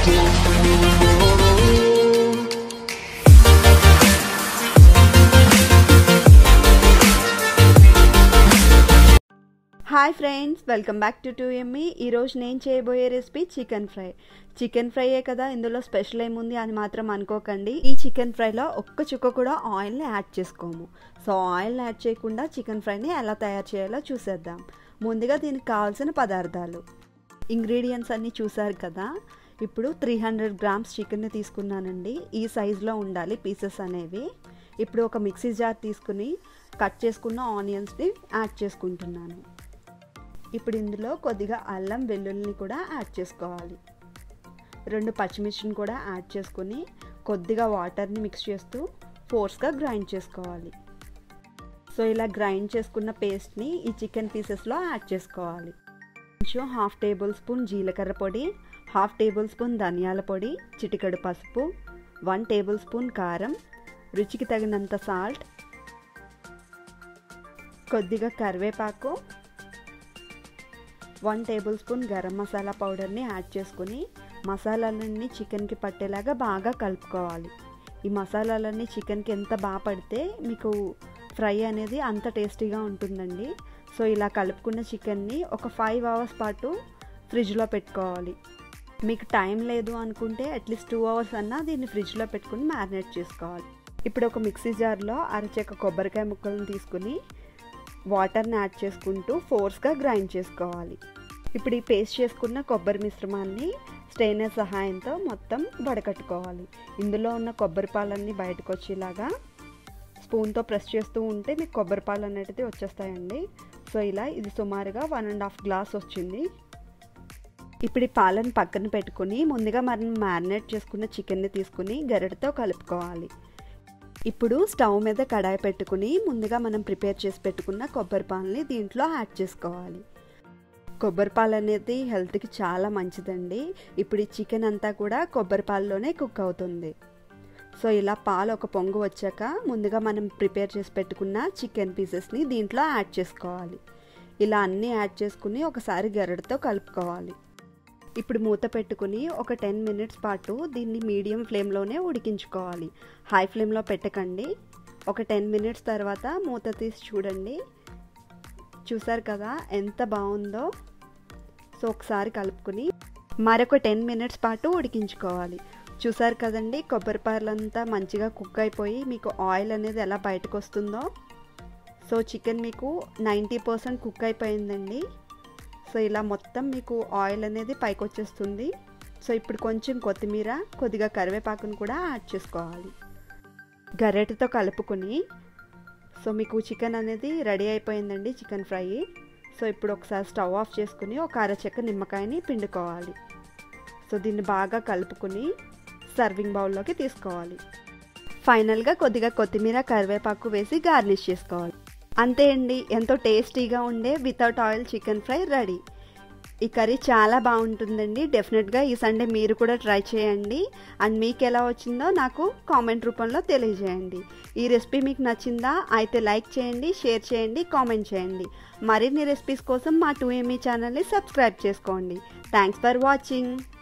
hi friends welcome back to two ME ఈరోజు నేను చేయబోయే రెసిపీ చికెన్ ఫ్రై చికెన్ ఫ్రైయే కదా ఇందులో స్పెషల్ ఏముంది అని మాత్రం అనుకోకండి ఈ చికెన్ ఫ్రైలో ఒక్క చుక్క కూడా ఆయిల్ని యాడ్ చేసుకోము సో ఆయిల్ని యాడ్ చేయకుండా చికెన్ ఫ్రైని ఎలా తయారు చేయాలో చూసేద్దాం ముందుగా దీనికి కావాల్సిన పదార్థాలు ఇంగ్రీడియంట్స్ అన్నీ చూసారు కదా ఇప్పుడు త్రీ హండ్రెడ్ గ్రామ్స్ చికెన్ని తీసుకున్నానండి ఈ సైజులో ఉండాలి పీసెస్ అనేవి ఇప్పుడు ఒక మిక్సీ జార్ తీసుకుని కట్ చేసుకున్న ఆనియన్స్ని యాడ్ చేసుకుంటున్నాను ఇప్పుడు ఇందులో కొద్దిగా అల్లం వెల్లుల్లిని కూడా యాడ్ చేసుకోవాలి రెండు పచ్చిమిర్చిని కూడా యాడ్ చేసుకొని కొద్దిగా వాటర్ని మిక్స్ చేస్తూ ఫోర్స్గా గ్రైండ్ చేసుకోవాలి సో ఇలా గ్రైండ్ చేసుకున్న పేస్ట్ని ఈ చికెన్ పీసెస్లో యాడ్ చేసుకోవాలి కొంచెం హాఫ్ టేబుల్ స్పూన్ జీలకర్ర పొడి హాఫ్ టేబుల్ స్పూన్ ధనియాల పొడి చిటికెడు పసుపు వన్ టేబుల్ స్పూన్ కారం రుచికి తగినంత సాల్ట్ కొద్దిగా కరివేపాకు one tablespoon garam masala పౌడర్ని యాడ్ చేసుకుని మసాలాలన్నీ చికెన్కి పట్టేలాగా బాగా కలుపుకోవాలి ఈ మసాలాలన్నీ చికెన్కి ఎంత బాగా పడితే మీకు ఫ్రై అనేది అంత టేస్టీగా ఉంటుందండి సో ఇలా కలుపుకున్న చికెన్ని ఒక ఫైవ్ అవర్స్ పాటు ఫ్రిడ్జ్లో పెట్టుకోవాలి మీకు టైం లేదు అనుకుంటే అట్లీస్ట్ టూ అవర్స్ అన్నా దీన్ని ఫ్రిడ్జ్లో పెట్టుకుని మ్యారినేట్ చేసుకోవాలి ఇప్పుడు ఒక మిక్సీ జార్లో అరచెక్క కొబ్బరికాయ ముక్కలను తీసుకుని వాటర్ని యాడ్ చేసుకుంటూ ఫోర్స్గా గ్రైండ్ చేసుకోవాలి ఇప్పుడు ఈ పేస్ట్ చేసుకున్న కొబ్బరి మిశ్రమాన్ని స్టెయినర్ సహాయంతో మొత్తం వడకట్టుకోవాలి ఇందులో ఉన్న కొబ్బరి పాలన్నీ బయటకు వచ్చేలాగా స్పూన్తో ప్రెస్ చేస్తూ ఉంటే మీకు కొబ్బరి పాలు అనేటిది వచ్చేస్తాయండి సో ఇలా ఇది సుమారుగా వన్ అండ్ హాఫ్ గ్లాస్ వచ్చింది ఇప్పుడు ఈ పాలను పక్కన పెట్టుకుని ముందుగా మనం మ్యారినేట్ చేసుకున్న చికెన్ని తీసుకుని గరిటతో కలుపుకోవాలి ఇప్పుడు స్టవ్ మీద కడాయి పెట్టుకుని ముందుగా మనం ప్రిపేర్ చేసి పెట్టుకున్న కొబ్బరి పాలని దీంట్లో యాడ్ చేసుకోవాలి కొబ్బరి పాలు అనేది హెల్త్కి చాలా మంచిదండి ఇప్పుడు ఈ చికెన్ అంతా కూడా కొబ్బరి పాలలోనే కుక్ అవుతుంది సో ఇలా పాలు ఒక పొంగు వచ్చాక ముందుగా మనం ప్రిపేర్ చేసి పెట్టుకున్న చికెన్ పీసెస్ని దీంట్లో యాడ్ చేసుకోవాలి ఇలా అన్నీ యాడ్ చేసుకుని ఒకసారి గరడతో కలుపుకోవాలి ఇప్పుడు మూత పెట్టుకుని ఒక టెన్ మినిట్స్ పాటు దీన్ని మీడియం ఫ్లేమ్లోనే ఉడికించుకోవాలి హై ఫ్లేమ్లో పెట్టకండి ఒక టెన్ మినిట్స్ తర్వాత మూత తీసి చూడండి చూసారు కదా ఎంత బాగుందో సో ఒకసారి కలుపుకుని మరొక టెన్ మినిట్స్ పాటు ఉడికించుకోవాలి చూసారు కదండి కొబ్బరిపాయలంతా మంచిగా కుక్ అయిపోయి మీకు ఆయిల్ అనేది ఎలా బయటకు వస్తుందో సో చికెన్ మీకు నైంటీ పర్సెంట్ కుక్ అయిపోయిందండి సో ఇలా మొత్తం మీకు ఆయిల్ అనేది పైకి వచ్చేస్తుంది సో ఇప్పుడు కొంచెం కొత్తిమీర కొద్దిగా కరివేపాకును కూడా యాడ్ చేసుకోవాలి గరెటతో కలుపుకొని సో మీకు చికెన్ అనేది రెడీ అయిపోయిందండి చికెన్ ఫ్రై సో ఇప్పుడు ఒకసారి స్టవ్ ఆఫ్ చేసుకుని ఒక అరచెక్క నిమ్మకాయని పిండుకోవాలి సో దీన్ని బాగా కలుపుకొని సర్వింగ్ బౌల్లోకి తీసుకోవాలి ఫైనల్గా కొద్దిగా కొత్తిమీర కరివేపాకు వేసి గార్నిష్ చేసుకోవాలి అంతే అండి ఎంతో టేస్టీగా ఉండే without oil chicken fry ready ఈ కర్రీ చాలా బాగుంటుందండి డెఫినెట్గా ఈ సండే మీరు కూడా ట్రై చేయండి అండ్ మీకు ఎలా వచ్చిందో నాకు కామెంట్ రూపంలో తెలియజేయండి ఈ రెసిపీ మీకు నచ్చిందా అయితే లైక్ చేయండి షేర్ చేయండి కామెంట్ చేయండి మరిన్ని రెసిపీస్ కోసం మా టూ ఎంఈ ఛానల్ని సబ్స్క్రైబ్ చేసుకోండి థ్యాంక్స్ ఫర్ వాచింగ్